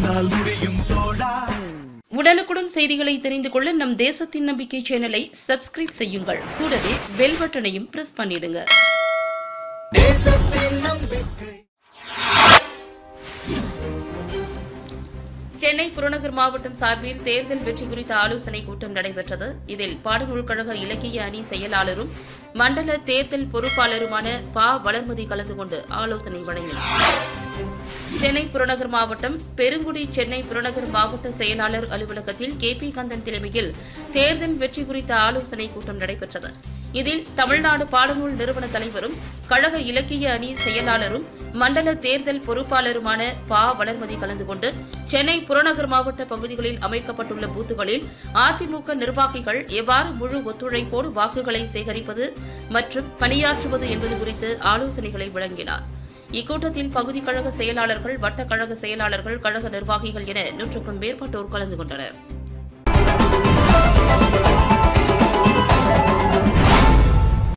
உன்னால் முடியும் தோழா உடனுக்குடன் செய்திகளை தெரிந்து கொள்ள நம் தேசத்தின் நம்பிக்கை சேனலை சப்ஸ்கிரைப் செய்யுங்கள் கூடவே பெல் பட்டனையும் பிரஸ் பண்ணிடுங்க தேசத்தின் நம்பிக்கை சென்னை புறநகர் மாவட்டம் சார்பில் தேர்தல் வெற்றி குறித்த ஆலோசனை கூட்டம் நடைபெற்றது இதில் பாடநூல் கழக இலக்கிய அணி செயலாளரும் மண்டல தேர்தல் பொறுப்பாளருமான பா வளர்மதி கலந்து கொண்டு ஆலோசனை வழங்கினார் சென்னை புறநகர் மாவட்டம் பெருங்குடி சென்னை புறநகர் மாவட்ட செயலாளர் அலுவலகத்தில் கே பி கந்தன் தலைமையில் தேர்தல் வெற்றி குறித்த ஆலோசனை கூட்டம் நடைபெற்றது இதில் தமிழ்நாடு பாடநூல் நிறுவன தலைவரும் கழக இலக்கிய அணி செயலாளரும் மண்டல தேர்தல் பொறுப்பாளருமான பா வளர்மதி கலந்து கொண்டு சென்னை புறநகர் மாவட்ட பகுதிகளில் அமைக்கப்பட்டுள்ள பூத்துகளில் அதிமுக நிர்வாகிகள் எவ்வாறு முழு ஒத்துழைப்போடு வாக்குகளை சேகரிப்பது மற்றும் பணியாற்றுவது என்பது குறித்து ஆலோசனைகளை வழங்கினார் இக்கூட்டத்தில் பகுதி கழக செயலாளர்கள் வட்ட கழக செயலாளர்கள் கழக நிர்வாகிகள் என நூற்றுக்கும் மேற்பட்டோர் கலந்து கொண்டனர்